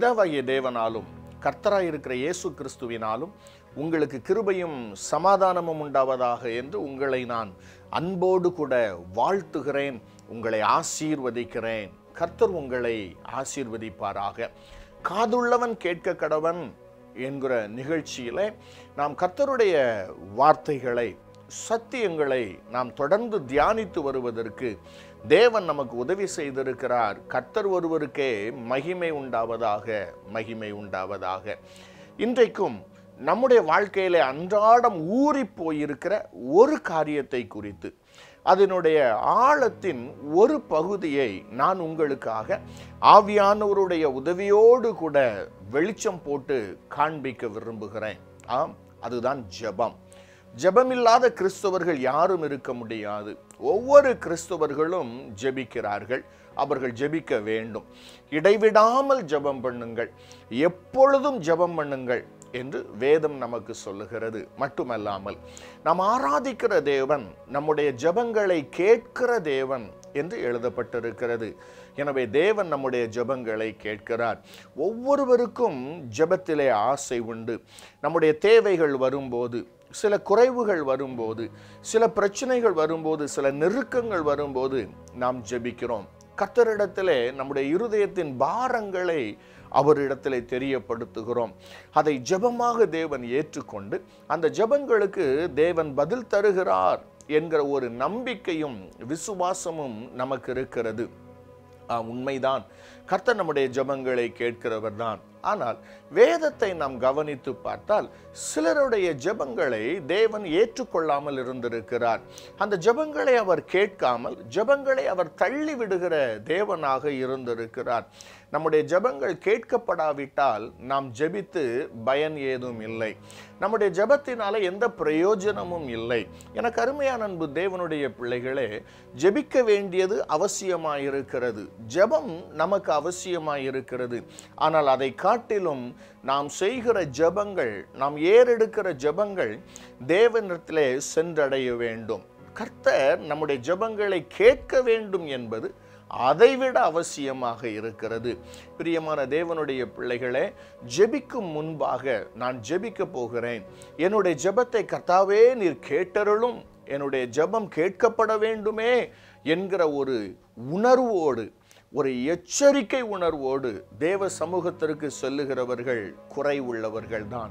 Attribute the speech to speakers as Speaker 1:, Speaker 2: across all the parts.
Speaker 1: பிதாவாகிய தேவனாலும் கர்த்தராய் இருக்கிற இயேசு கிறிஸ்துவினாலும் உங்களுக்கு கிருபையும் சமாதானமும் உண்டாவதாக என்று உங்களை நான் அன்போடு கூட வாழ்த்துகிறேன் உங்களை ஆசீர்வதிக்கிறேன் கர்த்தர் உங்களை ஆசீர்வதிப்பாராக காதுள்ளவன் கேட்க கடவன் என்கிற நிகழ்ச்சியில நாம் கர்த்தருடைய வார்த்தைகளை சத்தியங்களை நாம் தொடர்ந்து தியானித்து வருவதற்கு தேவன் நமக்கு உதவி செய்திருக்கிறார் கர்த்தர் ஒருவருக்கே மகிமை உண்டாவதாக மகிமை உண்டாவதாக இன்றைக்கும் நம்முடைய வாழ்க்கையில அன்றாடம் ஊறி போயிருக்கிற ஒரு காரியத்தை குறித்து அதனுடைய ஆழத்தின் ஒரு பகுதியை நான் உங்களுக்காக ஆவியானவருடைய உதவியோடு கூட வெளிச்சம் போட்டு காண்பிக்க விரும்புகிறேன் ஆம் அதுதான் ஜெபம் ஜெபமில்லாத கிறிஸ்தவர்கள் யாரும் இருக்க முடியாது ஒவ்வொரு கிறிஸ்தவர்களும் ஜெபிக்கிறார்கள் அவர்கள் ஜெபிக்க வேண்டும் இடைவிடாமல் ஜெபம் பண்ணுங்கள் எப்பொழுதும் ஜெபம் பண்ணுங்கள் என்று வேதம் நமக்கு சொல்லுகிறது மட்டுமல்லாமல் நாம் ஆராதிக்கிற தேவன் நம்முடைய ஜெபங்களை கேட்கிற தேவன் என்று எழுதப்பட்டிருக்கிறது எனவே தேவன் நம்முடைய ஜெபங்களை கேட்கிறார் ஒவ்வொருவருக்கும் ஜெபத்திலே ஆசை உண்டு நம்முடைய தேவைகள் வரும்போது சில குறைவுகள் வரும்போது சில பிரச்சனைகள் வரும்போது சில நெருக்கங்கள் வரும்போது நாம் ஜெபிக்கிறோம் கத்தரிடத்திலே நம்முடைய இருதயத்தின் பாரங்களை அவரிடத்திலே தெரியப்படுத்துகிறோம் அதை ஜெபமாக தேவன் ஏற்றுக்கொண்டு அந்த ஜெபங்களுக்கு தேவன் பதில் தருகிறார் என்கிற ஒரு நம்பிக்கையும் விசுவாசமும் நமக்கு இருக்கிறது ஆ, உண்மைதான் கர்த்தர் நம்முடைய ஜெபங்களை கேட்கிறவர் தான் ஆனால் வேதத்தை நாம் கவனித்து பார்த்தால் சிலருடைய ஜெபங்களை தேவன் ஏற்றுக்கொள்ளாமல் இருந்திருக்கிறார் அந்த ஜெபங்களை அவர் கேட்காமல் ஜெபங்களை அவர் தள்ளி விடுகிற தேவனாக இருந்திருக்கிறார் நம்முடைய ஜெபங்கள் கேட்கப்படாவிட்டால் நாம் ஜெபித்து பயன் ஏதும் இல்லை நம்முடைய ஜெபத்தினால எந்த பிரயோஜனமும் இல்லை எனக்கு அருமையான அன்பு தேவனுடைய பிள்ளைகளே ஜெபிக்க வேண்டியது அவசியமாயிருக்கிறது ஜெபம் நமக்கு அவசியமாயிருக்கிறது ஆனால் அதை காட்டிலும் நாம் செய்கிற ஜெபங்கள் நாம் ஏறெடுக்கிற ஜெபங்கள் தேவனிடத்திலே சென்றடைய வேண்டும் கர்த்தர் நம்முடைய ஜெபங்களை கேட்க வேண்டும் என்பது அதைவிட அவசியமாக இருக்கிறது பிரியமான தேவனுடைய பிள்ளைகளே ஜெபிக்கும் முன்பாக நான் ஜெபிக்க போகிறேன் என்னுடைய ஜெபத்தை கர்த்தாவே நீர் கேட்டருளும் என்னுடைய ஜெபம் கேட்கப்பட வேண்டுமே என்கிற ஒரு உணர்வோடு ஒரு எச்சரிக்கை உணர்வோடு தேவ சமூகத்திற்கு செல்லுகிறவர்கள் குறை உள்ளவர்கள் தான்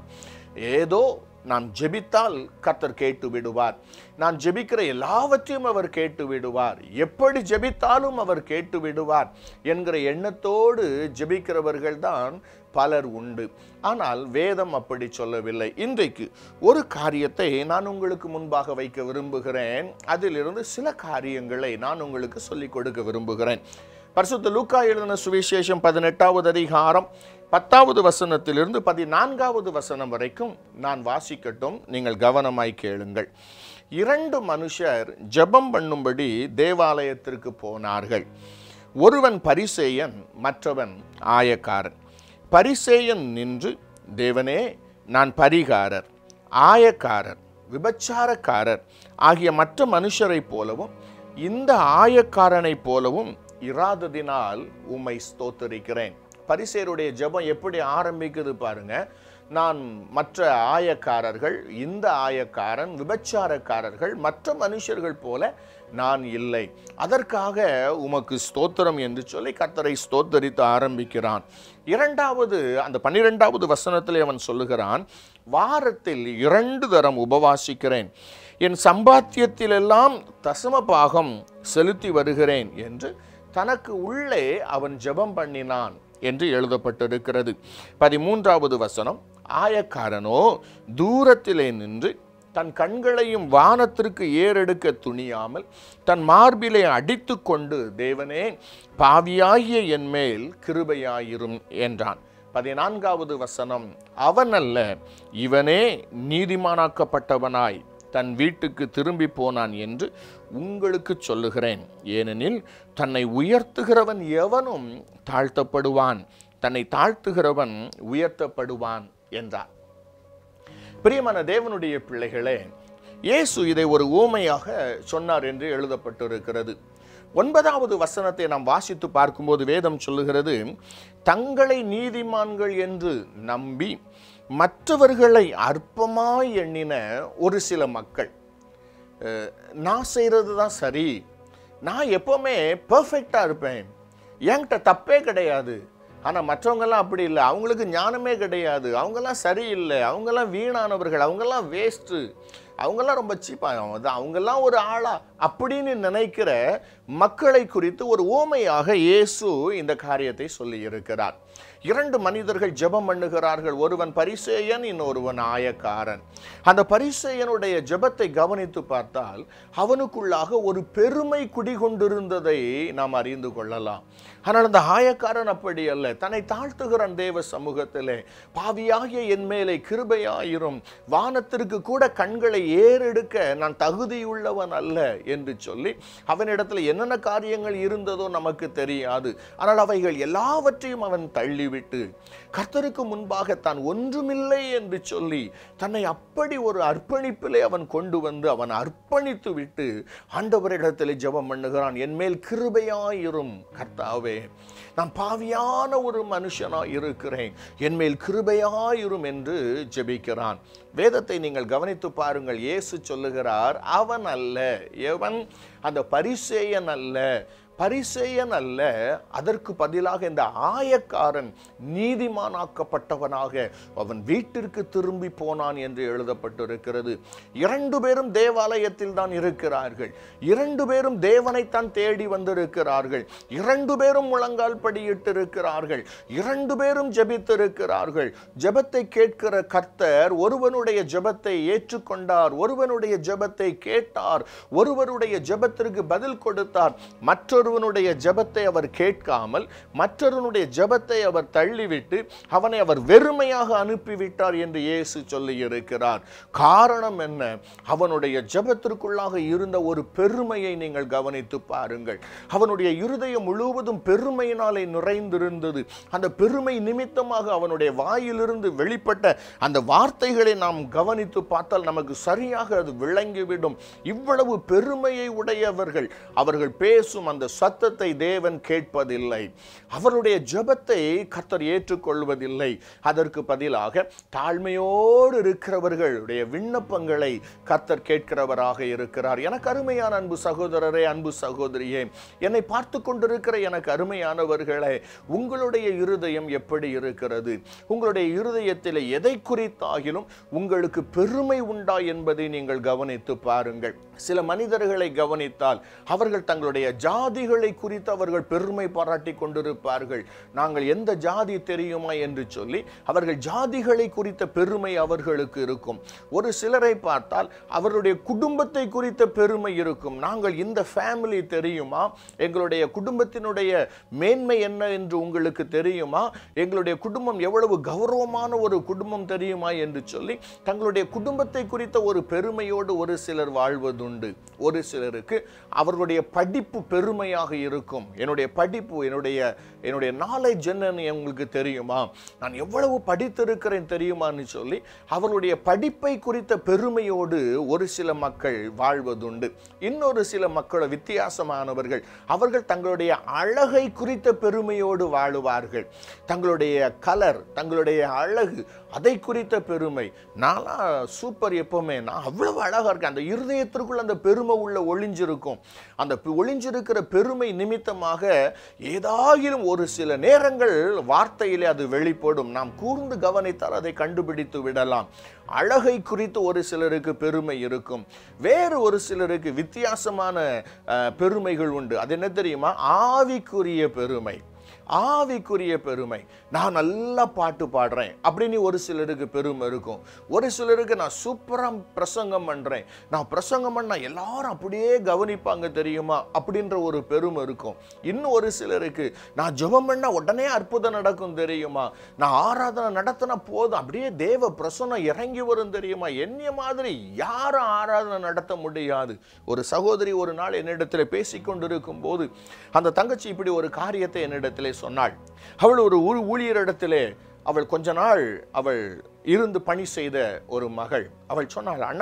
Speaker 1: ஏதோ நான் ஜெபித்தால் கர்த்தர் கேட்டு விடுவார் நான் ஜெபிக்கிற எல்லாவற்றையும் அவர் கேட்டு விடுவார் எப்படி ஜெபித்தாலும் அவர் கேட்டு விடுவார் என்கிற எண்ணத்தோடு ஜெபிக்கிறவர்கள் தான் பலர் உண்டு ஆனால் வேதம் அப்படி சொல்லவில்லை இன்றைக்கு ஒரு காரியத்தை நான் உங்களுக்கு முன்பாக வைக்க விரும்புகிறேன் அதிலிருந்து சில காரியங்களை நான் உங்களுக்கு சொல்லிக் கொடுக்க விரும்புகிறேன் பரிசுத்த லூக்கா எழுதின சுவிசேஷம் பதினெட்டாவது அதிகாரம் பத்தாவது வசனத்திலிருந்து பதினான்காவது வசனம் வரைக்கும் நான் வாசிக்கட்டும் நீங்கள் கவனமாய் கேளுங்கள் இரண்டு மனுஷர் ஜெபம் பண்ணும்படி தேவாலயத்திற்கு போனார்கள் ஒருவன் பரிசேயன் மற்றவன் ஆயக்காரன் பரிசேயன் நின்று தேவனே நான் பரிகாரர் ஆயக்காரர் விபச்சாரக்காரர் ஆகிய மற்ற மனுஷரைப் போலவும் இந்த ஆயக்காரனைப் போலவும் இராததினால் உம்மை ஸ்தோத்தரிக்கிறேன் பரிசேருடைய ஜெபம் எப்படி ஆரம்பிக்குது பாருங்க நான் மற்ற ஆயக்காரர்கள் இந்த ஆயக்காரன் விபச்சாரக்காரர்கள் மற்ற மனுஷர்கள் போல நான் இல்லை அதற்காக உமக்கு ஸ்தோத்திரம் என்று சொல்லி கர்த்தரை ஸ்தோத்தரித்து ஆரம்பிக்கிறான் இரண்டாவது அந்த பன்னிரெண்டாவது வசனத்திலே அவன் சொல்லுகிறான் வாரத்தில் இரண்டு தரம் உபவாசிக்கிறேன் என் சம்பாத்தியத்திலெல்லாம் தசம பாகம் செலுத்தி வருகிறேன் என்று தனக்கு உள்ளே அவன் ஜெபம் பண்ணினான் என்று எழுதப்பட்டிருக்கிறது பதிமூன்றாவது வசனம் ஆயக்காரனோ தூரத்திலே நின்று தன் கண்களையும் வானத்திற்கு ஏறெடுக்க துணியாமல் தன் மார்பிலே அடித்து கொண்டு தேவனே பாவியாகிய என் மேல் கிருபையாயிரும் என்றான் பதினான்காவது வசனம் அவன் அல்ல இவனே நீதிமானாக்கப்பட்டவனாய் தன் வீட்டுக்கு திரும்பி போனான் என்று உங்களுக்கு சொல்லுகிறேன் ஏனெனில் தன்னை உயர்த்துகிறவன் எவனும் தாழ்த்தப்படுவான் தன்னை தாழ்த்துகிறவன் உயர்த்தப்படுவான் என்றார் பிரியமான தேவனுடைய பிள்ளைகளே இயேசு இதை ஒரு ஊமையாக சொன்னார் என்று எழுதப்பட்டிருக்கிறது ஒன்பதாவது வசனத்தை நாம் வாசித்து பார்க்கும்போது வேதம் சொல்லுகிறது தங்களை நீதிமான்கள் என்று நம்பி மற்றவர்களை அற்பமாய் எண்ணின ஒரு சில மக்கள் அஹ், நான் செய்கிறது தான் சரி நான் எப்போவுமே பர்ஃபெக்டாக இருப்பேன் என்கிட்ட தப்பே கிடையாது ஆனால் மற்றவங்கெல்லாம் அப்படி இல்லை அவங்களுக்கு ஞானமே கிடையாது அவங்கெல்லாம் சரியில்லை அவங்கெல்லாம் வீணானவர்கள் அவங்கெல்லாம் வேஸ்ட்டு அவங்கெல்லாம் ரொம்ப சீப்பாக அவங்கெல்லாம் ஒரு ஆளா அப்படின்னு நினைக்கிற மக்களை குறித்து ஒரு ஓமையாக இயேசு இந்த காரியத்தை சொல்லி இருக்கிறார் இரண்டு மனிதர்கள் ஜெபம் பண்ணுகிறார்கள் ஒருவன் பரிசேயன் இன்னொருவன் ஆயக்காரன் அந்த பரிசேயனுடைய ஜெபத்தை கவனித்து பார்த்தால் அவனுக்குள்ளாக ஒரு பெருமை குடிகொண்டிருந்ததை நாம் அறிந்து கொள்ளலாம் ஆனால் அந்த ஆயக்காரன் அப்படி அல்ல தன்னை தாழ்த்துகிறான் தேவ சமூகத்திலே பாவியாகிய என் மேலே கிருபையாயிரும் வானத்திற்கு கூட கண்களை ஏறெடுக்க நான் தகுதியுள்ளவன் அல்ல என்று சொல்லி அவனிடத்தில் என்னென்ன காரியங்கள் இருந்ததோ நமக்கு தெரியாது ஆனால் அவைகள் எல்லாவற்றையும் அவன் தள்ளிவிட்டு கர்த்தருக்கு முன்பாக தான் ஒன்றுமில்லை என்று சொல்லி தன்னை அப்படி ஒரு அர்ப்பணிப்பிலே அவன் கொண்டு வந்து அவன் அர்ப்பணித்து விட்டு ஆண்டவரிடத்தில் ஜெபம் பண்ணுகிறான் என் மேல் கிருபையாயிரும் கர்த்தாவே நான் பாவியான ஒரு மனுஷனாய் இருக்கிறேன் என் மேல் கிருபையாயிரும் என்று ஜெபிக்கிறான் வேதத்தை நீங்கள் கவனித்து பாருங்கள் இயேசு சொல்லுகிறார் அவன் அல்ல எவன் அந்த பரிசேயன் அல்ல பரிசேயன் அல்ல அதற்கு பதிலாக இந்த ஆயக்காரன் நீதிமானாக்கப்பட்டவனாக அவன் வீட்டிற்கு திரும்பி போனான் என்று எழுதப்பட்டிருக்கிறது இரண்டு பேரும் தேவாலயத்தில் தான் இருக்கிறார்கள் இரண்டு பேரும் தேவனைத்தான் தேடி வந்திருக்கிறார்கள் இரண்டு பேரும் முழங்கால் படியிட்டிருக்கிறார்கள் இரண்டு பேரும் ஜெபித்திருக்கிறார்கள் ஜெபத்தை கேட்கிற கர்த்தர் ஒருவனுடைய ஜெபத்தை ஏற்றுக்கொண்டார் ஒருவனுடைய ஜெபத்தை கேட்டார் ஒருவருடைய ஜெபத்திற்கு பதில் கொடுத்தார் மற்றொருவனுடைய ஜெபத்தை அவர் கேட்காமல் மற்றொருவனுடைய ஜெபத்தை அவர் தள்ளிவிட்டு அவனை அவர் வெறுமையாக அனுப்பிவிட்டார் என்று இயேசு சொல்லி இருக்கிறார் காரணம் என்ன அவனுடைய ஜெபத்திற்குள்ளாக இருந்த ஒரு பெருமையை நீங்கள் கவனித்து பாருங்கள் அவனுடைய இருதயம் முழுவதும் பெருமையினாலே நிறைந்திருந்தது அந்த பெருமை நிமித்தமாக அவனுடைய வாயிலிருந்து வெளிப்பட்ட அந்த வார்த்தைகளை நாம் கவனித்து பார்த்தால் நமக்கு சரியாக அது விளங்கிவிடும் இவ்வளவு பெருமையை உடையவர்கள் அவர்கள் பேசும் அந்த சத்தத்தை தேவன் கேட்பதில்லை அவருடைய ஜெபத்தை கர்த்தர் ஏற்றுக்கொள்வதில்லை அதற்கு பதிலாக தாழ்மையோடு இருக்கிறவர்களுடைய விண்ணப்பங்களை கர்த்தர் கேட்கிறவராக இருக்கிறார் எனக்கு அருமையான அன்பு சகோதரரே அன்பு சகோதரியே என்னை பார்த்து கொண்டிருக்கிற எனக்கு அருமையானவர்களே உங்களுடைய இருதயம் எப்படி இருக்கிறது உங்களுடைய இருதயத்தில் எதை குறித்தாகிலும் உங்களுக்கு பெருமை உண்டா என்பதை நீங்கள் கவனித்து பாருங்கள் சில மனிதர்களை கவனித்தால் அவர்கள் தங்களுடைய ஜாதிகளை குறித்து அவர்கள் பெருமை பாராட்டி கொண்டிருப்பார்கள் நாங்கள் எந்த ஜாதி தெரியுமா என்று சொல்லி அவர்கள் ஜாதிகளை குறித்த பெருமை அவர்களுக்கு இருக்கும் ஒரு சிலரை பார்த்தால் அவருடைய குடும்பத்தை குறித்த பெருமை இருக்கும் நாங்கள் இந்த ஃபேமிலி தெரியுமா எங்களுடைய குடும்பத்தினுடைய மேன்மை என்ன என்று உங்களுக்கு தெரியுமா எங்களுடைய குடும்பம் எவ்வளவு கௌரவமான ஒரு குடும்பம் தெரியுமா என்று சொல்லி தங்களுடைய குடும்பத்தை குறித்த ஒரு பெருமையோடு ஒரு சிலர் வாழ்வதுண்டு ஒரு சிலருக்கு அவர்களுடைய படிப்பு பெருமையாக இருக்கும் என்னுடைய படிப்பு என்னுடைய என்னுடைய நாலேஜ் என்னன்னு உங்களுக்கு தெரியுமா நான் எவ்வளவு படித்திருக்கிறேன் தெரியுமான்னு சொல்லி அவர்களுடைய படிப்பை குறித்த பெருமையோடு ஒரு சில மக்கள் வாழ்வதுண்டு இன்னொரு சில மக்கள் வித்தியாசமானவர்கள் அவர்கள் தங்களுடைய அழகை குறித்த பெருமையோடு வாழுவார்கள் தங்களுடைய கலர் தங்களுடைய அழகு அதை குறித்த பெருமை நான்லாம் சூப்பர் எப்பவுமே நான் அவ்வளவு அழகா இருக்கேன் அந்த இருதயத்திற்குள் அந்த பெருமை உள்ள ஒளிஞ்சிருக்கும் அந்த பெ- ஒளிஞ்சிருக்கிற பெருமை நிமித்தமாக ஏதாகிலும் ஒரு சில நேரங்கள் வார்த்தையிலே அது வெளிப்படும் நாம் கூர்ந்து கவனித்தால் அதை கண்டுபிடித்து விடலாம் அழகை குறித்து ஒரு சிலருக்கு பெருமை இருக்கும் வேறு ஒரு சிலருக்கு வித்தியாசமான அஹ், பெருமைகள் உண்டு அது என்ன தெரியுமா ஆவிக்குரிய பெருமை ஆவிக்குரிய பெருமை நான் நல்லா பாட்டு பாடுறேன் அப்படின்னு ஒரு சிலருக்கு பெருமை இருக்கும் ஒரு சிலருக்கு நான் சூப்பராக பிரசங்கம் பண்ணுறேன் நான் பிரசங்கம் பண்ணா எல்லாரும் அப்படியே கவனிப்பாங்க தெரியுமா அப்படின்ற ஒரு பெருமை இருக்கும் இன்னும் ஒரு சிலருக்கு நான் ஜெபம் பண்ணா உடனே அற்புதம் நடக்கும் தெரியுமா நான் ஆராதனை நடத்தினா போதும் அப்படியே தேவ பிரசன்னம் இறங்கி வரும் தெரியுமா என்னைய மாதிரி யாரும் ஆராதனை நடத்த முடியாது ஒரு சகோதரி ஒரு நாள் என்னிடத்தில் பேசிக்கொண்டிருக்கும் போது அந்த தங்கச்சி இப்படி ஒரு காரியத்தை என்னிடத்திலே சொன்னாள் அவள் ஒரு ஊ- ஊழியரிடத்திலே அவள் கொஞ்ச நாள் அவள் இருந்து பணி செய்த ஒரு மகள் அவள் சொன்னாள் அண்ணா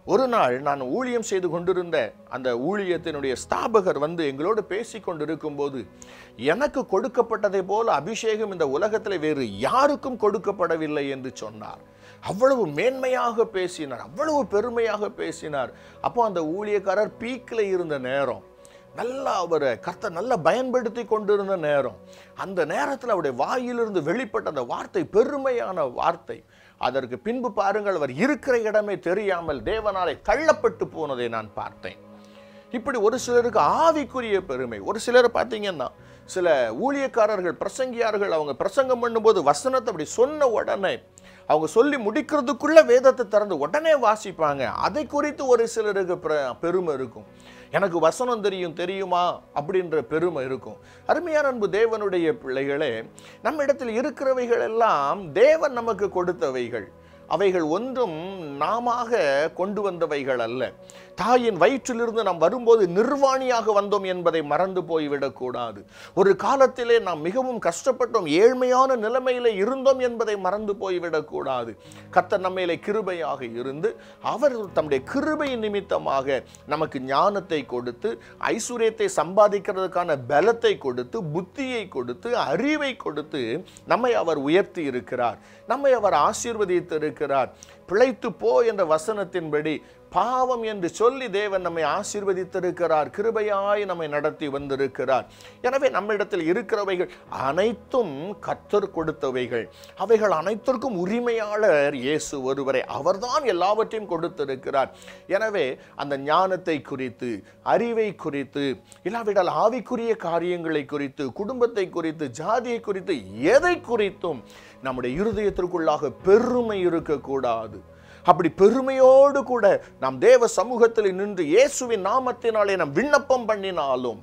Speaker 1: ஒரு நாள் நான் ஊழியம் செய்து கொண்டிருந்த அந்த ஊழியத்தினுடைய ஸ்தாபகர் வந்து எங்களோடு பேசி கொண்டிருக்கும் போது எனக்கு கொடுக்கப்பட்டதை போல அபிஷேகம் இந்த உலகத்தில் வேறு யாருக்கும் கொடுக்கப்படவில்லை என்று சொன்னார் அவ்வளவு மேன்மையாக பேசினார் அவ்வளவு பெருமையாக பேசினார் அப்போ அந்த ஊழியக்காரர் பீக்கில் இருந்த நேரம் நல்லா அவரை கர்த்தர் நல்லா பயன்படுத்தி கொண்டிருந்த நேரம் அந்த நேரத்தில் அவருடைய வாயிலிருந்து வெளிப்பட்ட அந்த வார்த்தை பெருமையான வார்த்தை அதற்கு பின்பு பாருங்கள் அவர் இருக்கிற இடமே தெரியாமல் தேவனாலே தள்ளப்பட்டு போனதை நான் பார்த்தேன் இப்படி ஒரு சிலருக்கு ஆவிக்குரிய பெருமை ஒரு சிலர் பார்த்தீங்கன்னா சில ஊழியக்காரர்கள் பிரசங்கியார்கள் அவங்க பிரசங்கம் பண்ணும்போது வசனத்தை அப்படி சொன்ன உடனே அவங்க சொல்லி முடிக்கிறதுக்குள்ள வேதத்தை திறந்து உடனே வாசிப்பாங்க அதை குறித்து ஒரு சிலருக்கு பிர- பெருமை இருக்கும் எனக்கு வசனம் தெரியும் தெரியுமா அப்படின்ற பெருமை இருக்கும் அருமையான அன்பு தேவனுடைய பிள்ளைகளே நம்ம இடத்தில் இருக்கிறவைகள் எல்லாம் தேவன் நமக்கு கொடுத்தவைகள் அவைகள் ஒன்றும் நாமாக கொண்டு வந்தவைகள் அல்ல தாயின் வயிற்றிலிருந்து நாம் வரும்போது நிர்வாணியாக வந்தோம் என்பதை மறந்து போய்விடக்கூடாது ஒரு காலத்திலே நாம் மிகவும் கஷ்டப்பட்டோம் ஏழ்மையான நிலைமையிலே இருந்தோம் என்பதை மறந்து போய்விடக்கூடாது கர்த்தர் நம்மையிலே கிருபையாக இருந்து அவர் தம்முடைய கிருபை நிமித்தமாக நமக்கு ஞானத்தை கொடுத்து ஐஸ்வர்யத்தை சம்பாதிக்கிறதுக்கான பலத்தை கொடுத்து புத்தியை கொடுத்து அறிவை கொடுத்து நம்மை அவர் உயர்த்தி இருக்கிறார் நம்மை அவர் ஆசீர்வதித்து இருக்கிறார் பிழைத்து போ என்ற வசனத்தின்படி பாவம் என்று சொல்லி தேவன் நம்மை ஆசீர்வதித்திருக்கிறார் கிருபையாய் நம்மை நடத்தி வந்திருக்கிறார் எனவே நம்மிடத்தில் இருக்கிறவைகள் அனைத்தும் கத்தர் கொடுத்தவைகள் அவைகள் அனைத்திற்கும் உரிமையாளர் இயேசு ஒருவரை அவர்தான் எல்லாவற்றையும் கொடுத்திருக்கிறார் எனவே அந்த ஞானத்தை குறித்து அறிவை குறித்து இல்லாவிட்டால் ஆவிக்குரிய காரியங்களை குறித்து குடும்பத்தை குறித்து ஜாதியை குறித்து எதை குறித்தும் நம்முடைய இருதயத்திற்குள்ளாக பெருமை இருக்கக்கூடாது அப்படி பெருமையோடு கூட நாம் தேவ சமூகத்தில் நின்று இயேசுவின் நாமத்தினாலே நாம் விண்ணப்பம் பண்ணினாலும்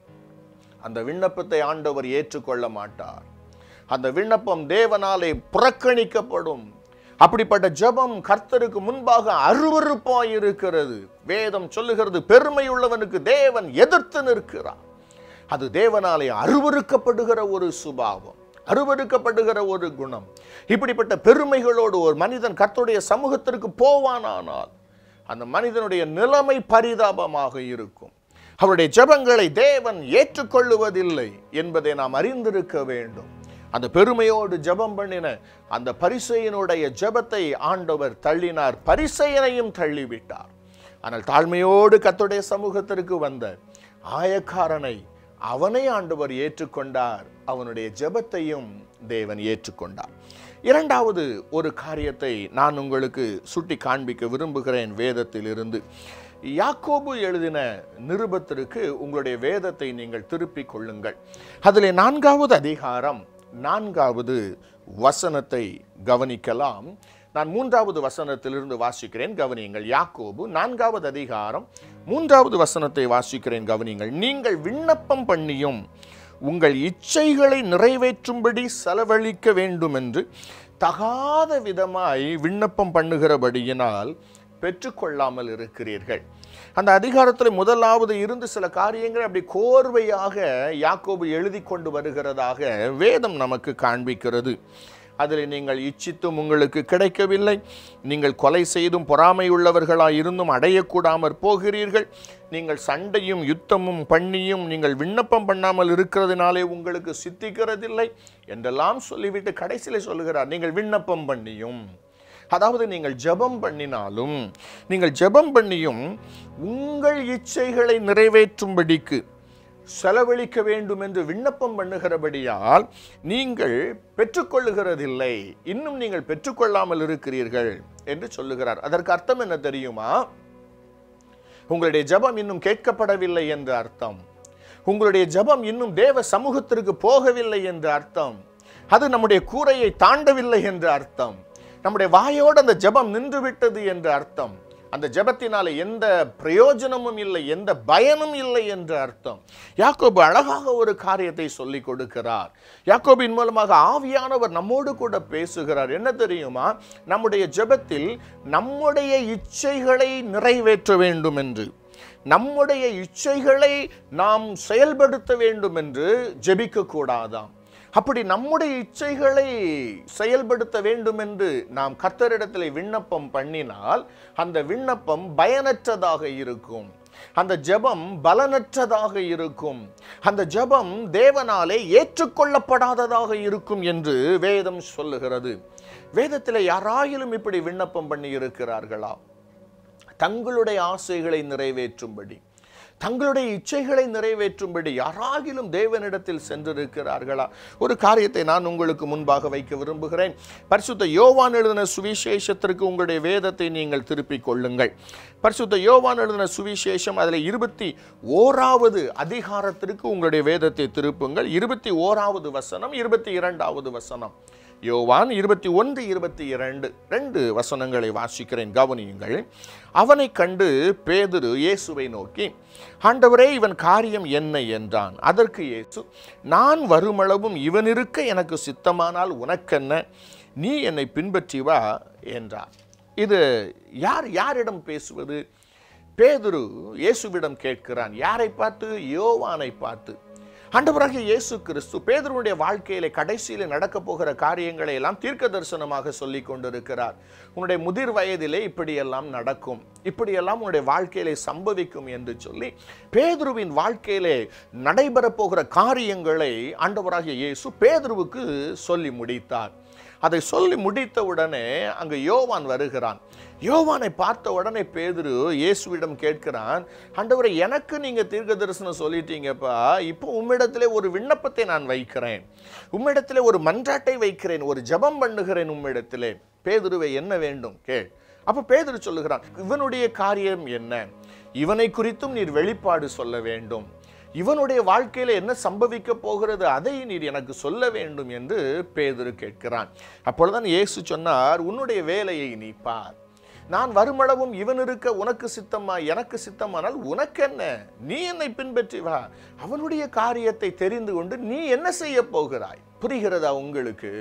Speaker 1: அந்த விண்ணப்பத்தை ஆண்டவர் ஏற்றுக்கொள்ள மாட்டார் அந்த விண்ணப்பம் தேவனாலே புறக்கணிக்கப்படும் அப்படிப்பட்ட ஜெபம் கர்த்தருக்கு முன்பாக அருவருப்பாய் இருக்கிறது வேதம் சொல்லுகிறது பெருமை உள்ளவனுக்கு தேவன் எதிர்த்து நிற்கிறார் அது தேவனாலே அருவருக்கப்படுகிற ஒரு சுபாவம் அருவருக்கப்படுகிற ஒரு குணம் இப்படிப்பட்ட பெருமைகளோடு ஒரு மனிதன் கர்த்தருடைய சமூகத்திற்கு போவானானால் அந்த மனிதனுடைய நிலைமை பரிதாபமாக இருக்கும் அவருடைய ஜெபங்களை தேவன் ஏற்றுக்கொள்ளுவதில்லை என்பதை நாம் அறிந்திருக்க வேண்டும் அந்த பெருமையோடு ஜெபம் பண்ணின அந்த பரிசையனுடைய ஜெபத்தை ஆண்டவர் தள்ளினார் பரிசையனையும் தள்ளிவிட்டார் ஆனால் தாழ்மையோடு கர்த்தருடைய சமூகத்திற்கு வந்த ஆயக்காரனை அவனை ஆண்டவர் ஏற்றுக்கொண்டார் அவனுடைய ஜெபத்தையும் தேவன் ஏற்றுக்கொண்டார் இரண்டாவது ஒரு காரியத்தை நான் உங்களுக்கு சுட்டி காண்பிக்க விரும்புகிறேன் வேதத்திலிருந்து யாக்கோபு எழுதின நிருபத்திற்கு உங்களுடைய வேதத்தை நீங்கள் திருப்பிக் கொள்ளுங்கள் அதிலே நான்காவது அதிகாரம் நான்காவது வசனத்தை கவனிக்கலாம் நான் மூன்றாவது வசனத்திலிருந்து வாசிக்கிறேன் கவனியுங்கள் யாக்கோபு நான்காவது அதிகாரம் மூன்றாவது வசனத்தை வாசிக்கிறேன் கவனியுங்கள் நீங்கள் விண்ணப்பம் பண்ணியும் உங்கள் இச்சைகளை நிறைவேற்றும்படி செலவழிக்க வேண்டும் என்று தகாத விதமாய் விண்ணப்பம் பண்ணுகிறபடியினால் பெற்றுக்கொள்ளாமல் இருக்கிறீர்கள் அந்த அதிகாரத்தில் முதலாவது இருந்து சில காரியங்கள் அப்படி கோர்வையாக யாக்கோபு எழுதி கொண்டு வருகிறதாக வேதம் நமக்கு காண்பிக்கிறது அதில் நீங்கள் இச்சித்தும் உங்களுக்கு கிடைக்கவில்லை நீங்கள் கொலை செய்தும் பொறாமை உள்ளவர்களாய் இருந்தும் அடையக்கூடாமற் போகிறீர்கள் நீங்கள் சண்டையும் யுத்தமும் பண்ணியும் நீங்கள் விண்ணப்பம் பண்ணாமல் இருக்கிறதுனாலே உங்களுக்கு சித்திக்கிறதில்லை என்றெல்லாம் சொல்லிவிட்டு கடைசியில் சொல்லுகிறார் நீங்கள் விண்ணப்பம் பண்ணியும் அதாவது நீங்கள் ஜெபம் பண்ணினாலும் நீங்கள் ஜெபம் பண்ணியும் உங்கள் இச்சைகளை நிறைவேற்றும்படிக்கு செலவழிக்க வேண்டும் என்று விண்ணப்பம் பண்ணுகிறபடியால் நீங்கள் பெற்றுக்கொள்ளுகிறதில்லை இன்னும் நீங்கள் பெற்றுக்கொள்ளாமல் இருக்கிறீர்கள் என்று சொல்லுகிறார் அதற்கு அர்த்தம் என்ன தெரியுமா உங்களுடைய ஜெபம் இன்னும் கேட்கப்படவில்லை என்று அர்த்தம் உங்களுடைய ஜெபம் இன்னும் தேவ சமூகத்திற்கு போகவில்லை என்று அர்த்தம் அது நம்முடைய கூரையை தாண்டவில்லை என்று அர்த்தம் நம்முடைய வாயோடு அந்த ஜெபம் நின்று விட்டது என்று அர்த்தம் அந்த ஜெபத்தினால எந்த பிரயோஜனமும் இல்லை எந்த பயனும் இல்லை என்று அர்த்தம் யாக்கோபு அழகாக ஒரு காரியத்தை சொல்லி கொடுக்கிறார் யாக்கோபின் மூலமாக ஆவியானவர் நம்மோடு கூட பேசுகிறார் என்ன தெரியுமா நம்முடைய ஜெபத்தில் நம்முடைய இச்சைகளை நிறைவேற்ற வேண்டும் என்று நம்முடைய இச்சைகளை நாம் செயல்படுத்த வேண்டும் என்று ஜெபிக்க கூடாதாம் அப்படி நம்முடைய இச்சைகளை செயல்படுத்த வேண்டும் என்று நாம் கர்த்தரிடத்தில் விண்ணப்பம் பண்ணினால் அந்த விண்ணப்பம் பயனற்றதாக இருக்கும் அந்த ஜெபம் பலனற்றதாக இருக்கும் அந்த ஜெபம் தேவனாலே ஏற்றுக்கொள்ளப்படாததாக இருக்கும் என்று வேதம் சொல்லுகிறது வேதத்தில் யாராயிலும் இப்படி விண்ணப்பம் பண்ணி இருக்கிறார்களா தங்களுடைய ஆசைகளை நிறைவேற்றும்படி தங்களுடைய இச்சைகளை நிறைவேற்றும்படி யாராகிலும் தேவனிடத்தில் சென்றிருக்கிறார்களா ஒரு காரியத்தை நான் உங்களுக்கு முன்பாக வைக்க விரும்புகிறேன் பரிசுத்த யோவான் எழுதின சுவிசேஷத்திற்கு உங்களுடைய வேதத்தை நீங்கள் திருப்பிக் கொள்ளுங்கள் பரிசுத்த யோவான் எழுதின சுவிசேஷம் அதில் இருபத்தி ஓராவது அதிகாரத்திற்கு உங்களுடைய வேதத்தை திருப்புங்கள் இருபத்தி ஓராவது வசனம் இருபத்தி இரண்டாவது வசனம் யோவான் இருபத்தி ஒன்று இருபத்தி இரண்டு ரெண்டு வசனங்களை வாசிக்கிறேன் கவனியுங்கள் அவனை கண்டு பேதுரு இயேசுவை நோக்கி ஆண்டவரே இவன் காரியம் என்ன என்றான் அதற்கு இயேசு நான் வருமளவும் இவன் இருக்க எனக்கு சித்தமானால் உனக்கென்ன நீ என்னை பின்பற்றி வா என்றார் இது யார் யாரிடம் பேசுவது பேதுரு இயேசுவிடம் கேட்கிறான் யாரை பார்த்து யோவானை பார்த்து ஆண்டவராகிய இயேசு கிறிஸ்து பேதருடைய வாழ்க்கையில கடைசியில நடக்க போகிற காரியங்களை எல்லாம் தீர்க்க தரிசனமாக சொல்லி கொண்டிருக்கிறார் உன்னுடைய முதிர் வயதிலே இப்படியெல்லாம் நடக்கும் இப்படியெல்லாம் உன்னுடைய வாழ்க்கையிலே சம்பவிக்கும் என்று சொல்லி பேதுருவின் வாழ்க்கையிலே நடைபெற போகிற காரியங்களை ஆண்டவராகிய இயேசு பேதுருவுக்கு சொல்லி முடித்தார் அதை சொல்லி முடித்த உடனே அங்கு யோவான் வருகிறான் யோவானை பார்த்த உடனே பேதுரு இயேசுவிடம் கேட்கிறான் ஆண்டவரை எனக்கு நீங்க தீர்க்க தரிசனம் சொல்லிட்டீங்கப்பா இப்போ உம்மிடத்திலே ஒரு விண்ணப்பத்தை நான் வைக்கிறேன் உம்மிடத்திலே ஒரு மன்றாட்டை வைக்கிறேன் ஒரு ஜெபம் பண்ணுகிறேன் உம்மிடத்திலே பேதுருவை என்ன வேண்டும் கே அப்ப பேதுரு சொல்லுகிறான் இவனுடைய காரியம் என்ன இவனை குறித்தும் நீர் வெளிப்பாடு சொல்ல வேண்டும் இவனுடைய வாழ்க்கையில என்ன சம்பவிக்க போகிறது அதை நீர் எனக்கு சொல்ல வேண்டும் என்று பேதுரு கேட்கிறான் அப்பொழுதுதான் இயேசு சொன்னார் உன்னுடைய வேலையை நீ பார் நான் வருமளவும் இவன் இருக்க உனக்கு சித்தமா எனக்கு சித்தமானால் உனக்கு என்ன நீ என்னை பின்பற்றி வா அவனுடைய காரியத்தை தெரிந்து கொண்டு நீ என்ன செய்ய போகிறாய் புரிகிறதா உங்களுக்கு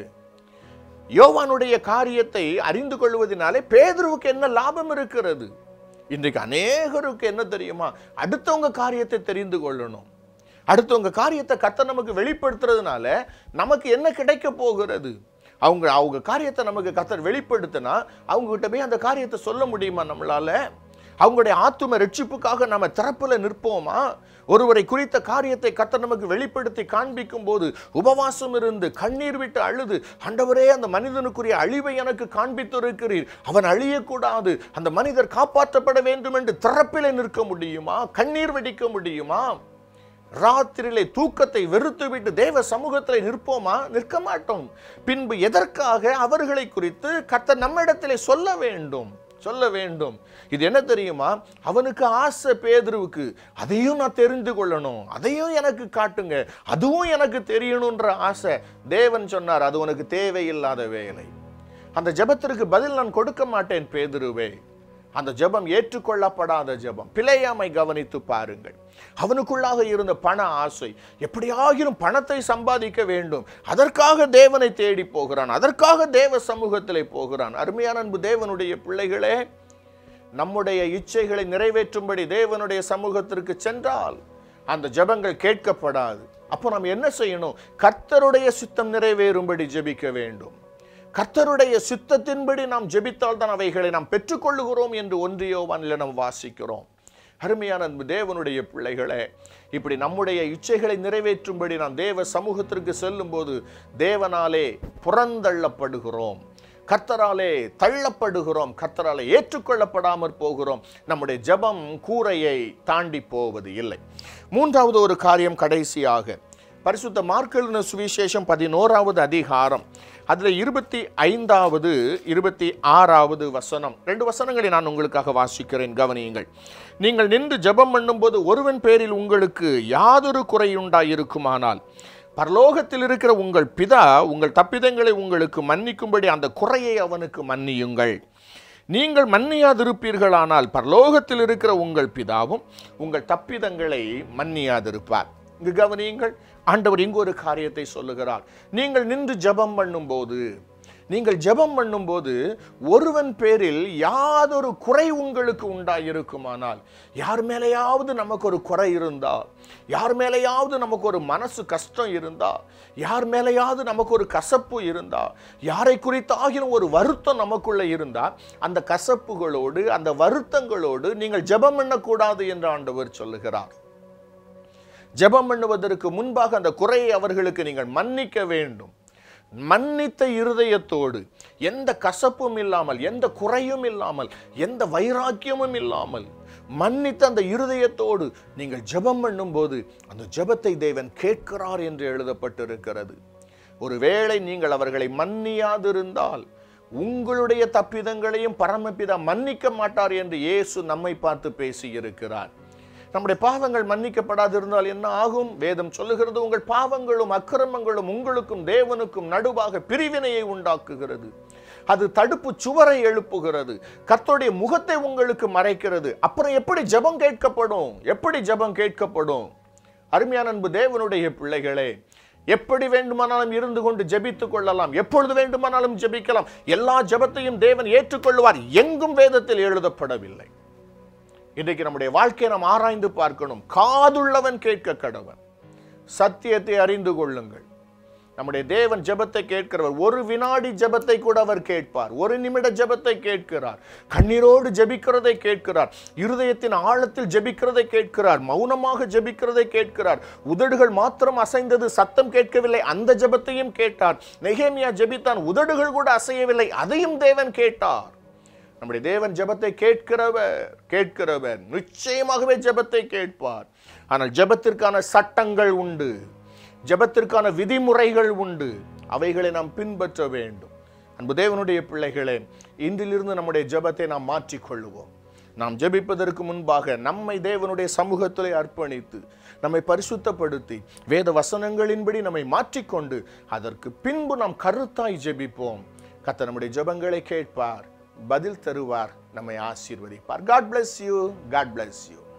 Speaker 1: யோவானுடைய காரியத்தை அறிந்து கொள்வதனாலே பேதுருவுக்கு என்ன லாபம் இருக்கிறது இன்றைக்கு அநேகருக்கு என்ன தெரியுமா அடுத்தவங்க காரியத்தை தெரிந்து கொள்ளணும் அடுத்தவங்க காரியத்தை கத்த நமக்கு வெளிப்படுத்துறதுனால நமக்கு என்ன கிடைக்க போகிறது அவங்க அவங்க காரியத்தை நமக்கு கத்தர் வெளிப்படுத்தினா அவங்க கிட்ட போய் அந்த காரியத்தை சொல்ல முடியுமா நம்மளால அவங்களுடைய ஆத்தும ரட்சிப்புக்காக நம்ம திறப்புல நிற்போமா ஒருவரை குறித்த காரியத்தை கத்தர் நமக்கு வெளிப்படுத்தி காண்பிக்கும் போது உபவாசம் இருந்து கண்ணீர் விட்டு அழுது ஆண்டவரே அந்த மனிதனுக்குரிய அழிவை எனக்கு காண்பித்திருக்கிறீர் அவன் அழியக்கூடாது அந்த மனிதர் காப்பாற்றப்பட வேண்டும் என்று திறப்பிலே நிற்க முடியுமா கண்ணீர் வெடிக்க முடியுமா ராத்திரியிலே தூக்கத்தை வெறுத்துவிட்டு தேவ சமூகத்தில் நிற்போமா நிற்க மாட்டோம் பின்பு எதற்காக அவர்களை குறித்து கர்த்தர் நம்மிடத்திலே சொல்ல வேண்டும் சொல்ல வேண்டும் இது என்ன தெரியுமா அவனுக்கு ஆசை பேதுருவுக்கு அதையும் நான் தெரிந்து கொள்ளணும் அதையும் எனக்கு காட்டுங்க அதுவும் எனக்கு தெரியணுன்ற ஆசை தேவன் சொன்னார் அது உனக்கு தேவையில்லாத வேலை அந்த ஜெபத்திற்கு பதில் நான் கொடுக்க மாட்டேன் பேதுருவே அந்த ஜெபம் ஏற்றுக்கொள்ளப்படாத ஜெபம் பிழையாமை கவனித்து பாருங்கள் அவனுக்குள்ளாக இருந்த பண ஆசை எப்படியாகிலும் பணத்தை சம்பாதிக்க வேண்டும் அதற்காக தேவனை தேடி போகிறான் அதற்காக தேவ சமூகத்திலே போகிறான் அருமையான அன்பு தேவனுடைய பிள்ளைகளே நம்முடைய இச்சைகளை நிறைவேற்றும்படி தேவனுடைய சமூகத்திற்கு சென்றால் அந்த ஜெபங்கள் கேட்கப்படாது அப்போ நாம் என்ன செய்யணும் கர்த்தருடைய சித்தம் நிறைவேறும்படி ஜெபிக்க வேண்டும் கர்த்தருடைய சித்தத்தின்படி நாம் ஜெபித்தால் தான் அவைகளை நாம் பெற்றுக்கொள்ளுகிறோம் என்று ஒன்றியோவானில் நாம் வாசிக்கிறோம் அருமையான அன்பு தேவனுடைய பிள்ளைகளே இப்படி நம்முடைய இச்சைகளை நிறைவேற்றும்படி நாம் தேவ சமூகத்திற்கு செல்லும்போது தேவனாலே புறந்தள்ளப்படுகிறோம் கர்த்தராலே தள்ளப்படுகிறோம் கர்த்தராலே ஏற்றுக்கொள்ளப்படாமற் போகிறோம் நம்முடைய ஜெபம் கூரையை தாண்டி போவது இல்லை மூன்றாவது ஒரு காரியம் கடைசியாக பரிசுத்த மார்க்கெழுன சுவிசேஷம் பதினோராவது அதிகாரம் அதில் இருபத்தி ஐந்தாவது இருபத்தி ஆறாவது வசனம் ரெண்டு வசனங்களை நான் உங்களுக்காக வாசிக்கிறேன் கவனியுங்கள் நீங்கள் நின்று ஜெபம் பண்ணும்போது ஒருவன் பேரில் உங்களுக்கு யாதொரு குறையுண்டாயிருக்குமானால் பரலோகத்தில் இருக்கிற உங்கள் பிதா உங்கள் தப்பிதங்களை உங்களுக்கு மன்னிக்கும்படி அந்த குறையை அவனுக்கு மன்னியுங்கள் நீங்கள் மன்னியாதிருப்பீர்களானால் பரலோகத்தில் இருக்கிற உங்கள் பிதாவும் உங்கள் தப்பிதங்களை மன்னியாதிருப்பார் இங்கு கவனியுங்கள் ஆண்டவர் இங்கு ஒரு காரியத்தை சொல்லுகிறார் நீங்கள் நின்று ஜெபம் பண்ணும்போது நீங்கள் ஜெபம் பண்ணும்போது ஒருவன் பேரில் யாதொரு குறை உங்களுக்கு உண்டாயிருக்குமானால் யார் மேலேயாவது நமக்கு ஒரு குறை இருந்தா யார் மேலேயாவது நமக்கு ஒரு மனசு கஷ்டம் இருந்தா யார் மேலேயாவது நமக்கு ஒரு கசப்பு இருந்தா யாரை குறித்தாகிலும் ஒரு வருத்தம் நமக்குள்ள இருந்தா அந்த கசப்புகளோடு அந்த வருத்தங்களோடு நீங்கள் ஜெபம் பண்ணக்கூடாது என்று ஆண்டவர் சொல்லுகிறார் ஜெபம் பண்ணுவதற்கு முன்பாக அந்த குறையை அவர்களுக்கு நீங்கள் மன்னிக்க வேண்டும் மன்னித்த இருதயத்தோடு எந்த கசப்பும் இல்லாமல் எந்த குறையும் இல்லாமல் எந்த வைராக்கியமும் இல்லாமல் மன்னித்த அந்த இருதயத்தோடு நீங்கள் ஜெபம் பண்ணும்போது அந்த ஜெபத்தை தேவன் கேட்கிறார் என்று எழுதப்பட்டிருக்கிறது ஒருவேளை நீங்கள் அவர்களை மன்னியாதிருந்தால் உங்களுடைய தப்பிதங்களையும் பரமபிதா மன்னிக்க மாட்டார் என்று இயேசு நம்மை பார்த்து பேசியிருக்கிறார் நம்முடைய பாவங்கள் மன்னிக்கப்படாதிருந்தால் என்ன ஆகும் வேதம் சொல்லுகிறது உங்கள் பாவங்களும் அக்கிரமங்களும் உங்களுக்கும் தேவனுக்கும் நடுவாக பிரிவினையை உண்டாக்குகிறது அது தடுப்பு சுவரை எழுப்புகிறது கர்த்தருடைய முகத்தை உங்களுக்கு மறைக்கிறது அப்புறம் எப்படி ஜெபம் கேட்கப்படும் எப்படி ஜெபம் கேட்கப்படும் அருமையான அன்பு தேவனுடைய பிள்ளைகளே எப்படி வேண்டுமானாலும் இருந்து கொண்டு ஜெபித்துக் கொள்ளலாம் எப்பொழுது வேண்டுமானாலும் ஜெபிக்கலாம் எல்லா ஜெபத்தையும் தேவன் ஏற்றுக்கொள்வார் எங்கும் வேதத்தில் எழுதப்படவில்லை இன்றைக்கு நம்முடைய வாழ்க்கையை நாம் ஆராய்ந்து பார்க்கணும் காதுள்ளவன் கேட்க கடவன் சத்தியத்தை அறிந்து கொள்ளுங்கள் நம்முடைய தேவன் ஜெபத்தை கேட்கிறவர் ஒரு வினாடி ஜெபத்தை கூட அவர் கேட்பார் ஒரு நிமிட ஜெபத்தை கேட்கிறார் கண்ணீரோடு ஜெபிக்கிறதை கேட்கிறார் இருதயத்தின் ஆழத்தில் ஜெபிக்கிறதை கேட்கிறார் மௌனமாக ஜெபிக்கிறதை கேட்கிறார் உதடுகள் மாத்திரம் அசைந்தது சத்தம் கேட்கவில்லை அந்த ஜெபத்தையும் கேட்டார் நெகேமியா ஜெபித்தான் உதடுகள் கூட அசையவில்லை அதையும் தேவன் கேட்டார் நம்முடைய தேவன் ஜெபத்தை கேட்கிறவர் கேட்கிறவர் நிச்சயமாகவே ஜெபத்தை கேட்பார் ஆனால் ஜெபத்திற்கான சட்டங்கள் உண்டு ஜெபத்திற்கான விதிமுறைகள் உண்டு அவைகளை நாம் பின்பற்ற வேண்டும் அன்பு தேவனுடைய பிள்ளைகளே இன்றிலிருந்து நம்முடைய ஜெபத்தை நாம் மாற்றிக்கொள்ளுவோம் நாம் ஜெபிப்பதற்கு முன்பாக நம்மை தேவனுடைய சமூகத்திலே அர்ப்பணித்து நம்மை பரிசுத்தப்படுத்தி வேத வசனங்களின்படி நம்மை மாற்றிக்கொண்டு அதற்கு பின்பு நாம் கருத்தாய் ஜெபிப்போம் கத்த நம்முடைய ஜெபங்களை கேட்பார் பதில் தருவார் நம்மை ஆசீர்வதிப்பார் God bless you God bless you